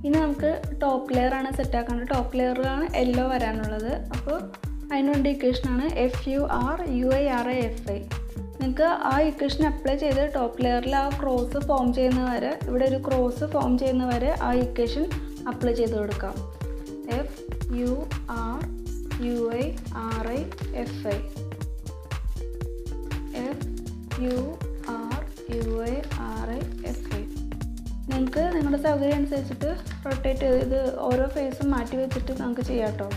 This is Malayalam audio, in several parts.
ഇനി നമുക്ക് ടോപ്പ് ലെയർ ആണ് സെറ്റ് ആക്കേണ്ടത് ടോപ്പ് ലെയറിലാണ് യെല്ലോ വരാനുള്ളത് അപ്പോൾ അതിനുവേണ്ടി ഇക്വേഷനാണ് F U R U I R I F I നിങ്ങൾക്ക് ആ ഇക്വേഷൻ അപ്ലൈ ചെയ്ത് ടോപ്പ് ലെയറിൽ ആ ക്രോസ് ഫോം ചെയ്യുന്ന വരെ ഇവിടെ ഒരു ക്രോസ് ഫോം ചെയ്യുന്ന വരെ ആ ഇക്വേഷൻ അപ്ലൈ ചെയ്ത് കൊടുക്കാം F U R U I R I F I F U R U I R I F I നിങ്ങൾക്ക് നിങ്ങളുടെ സൗകര്യം അനുസരിച്ചിട്ട് റൊട്ടേറ്റ് ചെയ്ത് ഇത് ഓരോ ഫേസും മാറ്റി വെച്ചിട്ട് നമുക്ക് ചെയ്യാം കേട്ടോ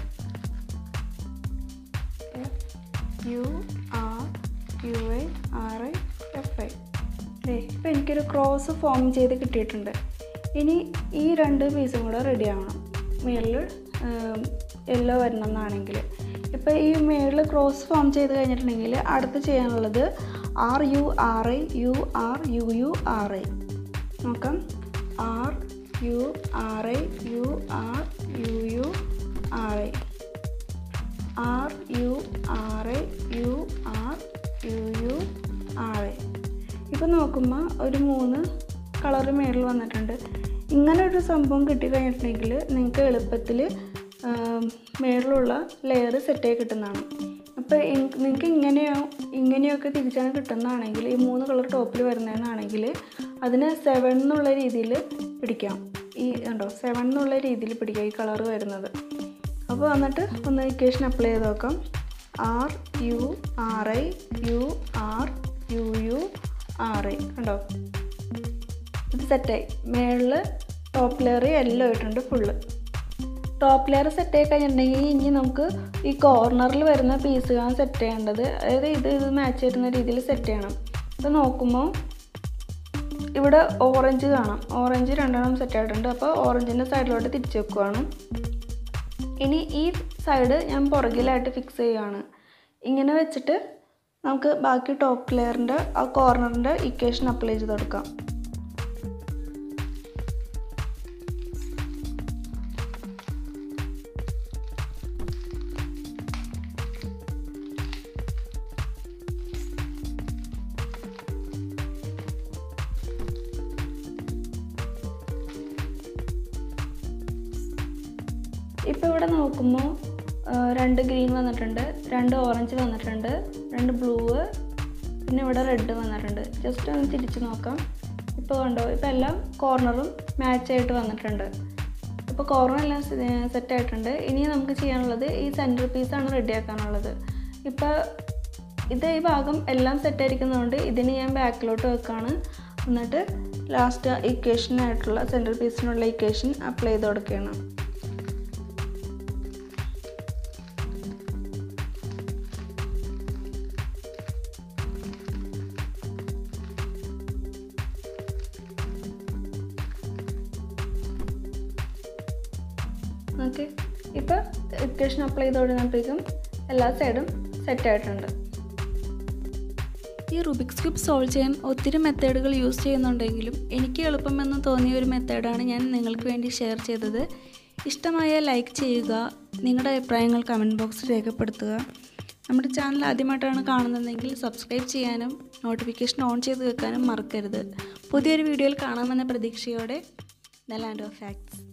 U R U I R I F I ഏ ഇപ്പം എനിക്കൊരു ക്രോസ് ഫോം ചെയ്ത് കിട്ടിയിട്ടുണ്ട് ഇനി ഈ രണ്ട് പീസും കൂടെ റെഡി ആവണം മേളിൽ യെല്ലോ വരണം എന്നാണെങ്കിൽ ഇപ്പോൾ ഈ മേളിൽ ക്രോസ് ഫോം ചെയ്ത് കഴിഞ്ഞിട്ടുണ്ടെങ്കിൽ അടുത്ത് ചെയ്യാനുള്ളത് R U R I U R U U R I നോക്കാം R U R I U R U U R I R U R I U R U U R I ഇപ്പം നോക്കുമ്പോൾ ഒരു മൂന്ന് കളർ മേളിൽ വന്നിട്ടുണ്ട് ഇങ്ങനെ ഒരു സംഭവം കിട്ടിക്കഴിഞ്ഞിട്ടുണ്ടെങ്കിൽ നിങ്ങൾക്ക് എളുപ്പത്തിൽ മേളിലുള്ള ലെയർ സെറ്റായി കിട്ടുന്നതാണ് അപ്പോൾ നിങ്ങൾക്ക് ഇങ്ങനെയോ ഇങ്ങനെയൊക്കെ തിരിച്ചാണ് കിട്ടുന്നതാണെങ്കിൽ ഈ മൂന്ന് കളർ ടോപ്പിൽ വരുന്നതെന്നാണെങ്കിൽ അതിന് സെവൻ എന്നുള്ള രീതിയിൽ പിടിക്കാം ഈ ഉണ്ടോ സെവൻ എന്നുള്ള രീതിയിൽ പിടിക്കാം ഈ കളർ വരുന്നത് അപ്പോൾ വന്നിട്ട് ഒന്ന് ഇക്വേഷൻ അപ്ലൈ ചെയ്ത് നോക്കാം R U R I U R U U R I കണ്ടോ ഇത് സെറ്റായി മേളിൽ ടോപ്പ് ലെയർ യെല്ലോ ആയിട്ടുണ്ട് ഫുള്ള് ടോപ്പ് ലെയർ സെറ്റ് ആയി കഴിഞ്ഞിട്ടുണ്ടെങ്കിൽ ഇനി നമുക്ക് ഈ കോർണറിൽ വരുന്ന പീസുകളാണ് സെറ്റ് ചെയ്യേണ്ടത് അതായത് ഇത് ഇത് മാച്ച് ചെയ്യുന്ന രീതിയിൽ സെറ്റ് ചെയ്യണം ഇത് നോക്കുമ്പോൾ ഇവിടെ ഓറഞ്ച് കാണാം ഓറഞ്ച് രണ്ടെണ്ണം സെറ്റ് ആയിട്ടുണ്ട് അപ്പോൾ ഓറഞ്ചിൻ്റെ സൈഡിലോട്ട് തിരിച്ച് വെക്കുവാണ് ഇനി ഈ സൈഡ് ഞാൻ പുറകിലായിട്ട് ഫിക്സ് ചെയ്യുകയാണ് ഇങ്ങനെ വെച്ചിട്ട് നമുക്ക് ബാക്കി ടോപ്പ് ലെയറിൻ്റെ ആ കോർണറിൻ്റെ ഇക്വേഷൻ അപ്ലൈ ചെയ്ത് കൊടുക്കാം ഇപ്പോൾ ഇവിടെ നോക്കുമ്പോൾ രണ്ട് ഗ്രീൻ വന്നിട്ടുണ്ട് രണ്ട് ഓറഞ്ച് വന്നിട്ടുണ്ട് രണ്ട് ബ്ലൂ പിന്നെ ഇവിടെ റെഡ് വന്നിട്ടുണ്ട് ജസ്റ്റ് ഒന്ന് തിരിച്ച് നോക്കാം ഇപ്പോൾ കണ്ടോ ഇപ്പോൾ എല്ലാം കോർണറും മാച്ചായിട്ട് വന്നിട്ടുണ്ട് ഇപ്പോൾ കോർണർ എല്ലാം സെറ്റ് ആയിട്ടുണ്ട് ഇനി നമുക്ക് ചെയ്യാനുള്ളത് ഈ സെൻറ്റർ പീസാണ് റെഡിയാക്കാനുള്ളത് ഇപ്പോൾ ഇത് ഈ ഭാഗം എല്ലാം സെറ്റ് ആയിരിക്കുന്നതുകൊണ്ട് ഇതിന് ഞാൻ ബാക്കിലോട്ട് വെക്കാണ് എന്നിട്ട് ലാസ്റ്റ് ഇക്വേഷനായിട്ടുള്ള സെൻറ്റർ പീസിനുള്ള ഇക്വേഷൻ അപ്ലൈ ചെയ്ത് കൊടുക്കുകയാണ് ഓക്കെ ഇപ്പോൾ ഇക്വേഷൻ അപ്ലൈ ചെയ്ത് കൊടുക്കുന്നപ്പോഴേക്കും എല്ലാ സൈഡും സെറ്റ് ആയിട്ടുണ്ട് ഈ റുബിക്സ് ക്യൂബ് സോൾവ് ചെയ്യാൻ ഒത്തിരി മെത്തേഡുകൾ യൂസ് ചെയ്യുന്നുണ്ടെങ്കിലും എനിക്ക് എളുപ്പമെന്ന് തോന്നിയ ഒരു മെത്തേഡാണ് ഞാൻ നിങ്ങൾക്ക് വേണ്ടി ഷെയർ ചെയ്തത് ഇഷ്ടമായ ലൈക്ക് ചെയ്യുക നിങ്ങളുടെ അഭിപ്രായങ്ങൾ കമൻറ്റ് ബോക്സിൽ രേഖപ്പെടുത്തുക നമ്മുടെ ചാനൽ ആദ്യമായിട്ടാണ് കാണുന്നതെങ്കിൽ സബ്സ്ക്രൈബ് ചെയ്യാനും നോട്ടിഫിക്കേഷൻ ഓൺ ചെയ്ത് വെക്കാനും മറക്കരുത് പുതിയൊരു വീഡിയോയിൽ കാണാമെന്ന പ്രതീക്ഷയോടെ ദ ലാൻഡ് ഓഫ് ഫാക്ട്സ്